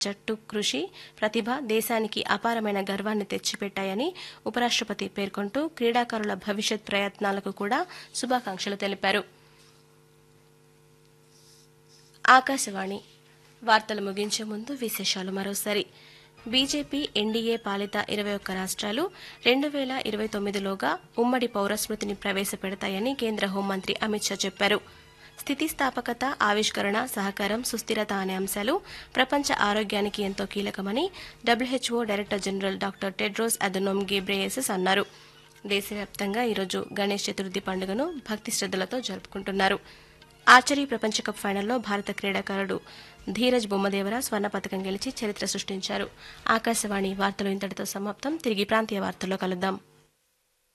జట్టు కృషి ప్రతిభ దేశానికి అపారమైన గర్వాన్ని తెచ్చిపెట్టాయని ఉపరాష్ట్రపతి పేర్కొంటూ క్రీడాకారుల భవిష్యత్ ప్రయత్నాలకు కూడా శుభాకాంక్షలు తెలిపారు ఆకాశవాణి వార్తలు ముగించే ముందు విశేషాలు మరోసారి బీజేపీ ఎన్డీఏ పాలిత ఇరవై ఒక్క రాష్ట్రాలు రెండు వేల ఇరవై తొమ్మిదిలోగా ఉమ్మడి పౌరస్మృతిని ప్రవేశపెడతాయని కేంద్ర హోంమంత్రి అమిత్ షా చెప్పారు స్థితిస్థాపకత ఆవిష్కరణ సహకారం సుస్థిరత అనే అంశాలు ప్రపంచ ఆరోగ్యానికి ఎంతో కీలకమని WHO director general doctor Tedros Adhanom Ghebreyesus అన్నారు దేశవ్యాప్తంగా ఈరోజు గణేష్ చతుర్థి పండుగను భక్తి శ్రద్దలతో జరుపుకుంటున్నారు ఆర్చరీ ప్రపంచ కప్ ఫైనల్లో భారత క్రీడాకారుడు ధీరజ్ బొమ్మదేవర స్వర్ణ పథకం గెలిచి చరిత్ర సృష్టించారు ఆకాశవాణి వార్తలు ఇంతటితో సమాప్తం తిరిగి ప్రాంతీయ వార్తల్లో కలుద్దాం